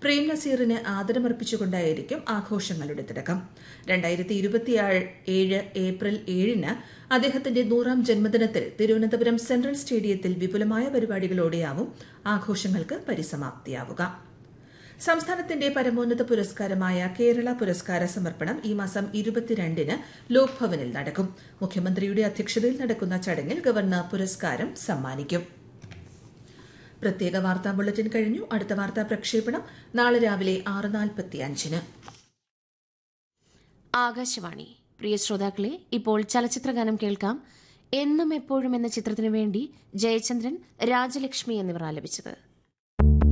പ്രേം നസീറിന് ആദരമർപ്പിച്ചുകൊണ്ടായിരിക്കും ആഘോഷങ്ങളുടെ തുടക്കം രണ്ടായിരത്തി ഇരുപത്തിയേഴ് ഏപ്രിൽ ഏഴിന് അദ്ദേഹത്തിന്റെ നൂറാം ജന്മദിനത്തിൽ തിരുവനന്തപുരം സെൻട്രൽ സ്റ്റേഡിയത്തിൽ വിപുലമായ പരിപാടികളോടെയാവും ആഘോഷങ്ങൾക്ക് പരിസമാപ്തിയാവുക സംസ്ഥാനത്തിന്റെ പരമോന്നത പുരസ്കാരമായ കേരള പുരസ്കാര സമർപ്പണം ഈ മാസം ഇരുപത്തിരണ്ടിന് ലോക് ഭവനിൽ നടക്കും മുഖ്യമന്ത്രിയുടെ അധ്യക്ഷതയിൽ നടക്കുന്ന ചടങ്ങിൽ ഗവർണർ പുരസ്കാരം സമ്മാനിക്കും പ്രത്യേക വാർത്താ ബുള്ളറ്റിൻ കഴിഞ്ഞു അടുത്ത വാർത്താ പ്രക്ഷേപണം നാളെ രാവിലെ ആറ് നാൽപ്പത്തി അഞ്ചിന് ആകാശവാണി പ്രിയ ശ്രോതാക്കളെ ഇപ്പോൾ ചലച്ചിത്രഗാനം കേൾക്കാം എന്നും എപ്പോഴും എന്ന ചിത്രത്തിനു വേണ്ടി ജയചന്ദ്രൻ രാജലക്ഷ്മി എന്നിവർ ആലപിച്ചത്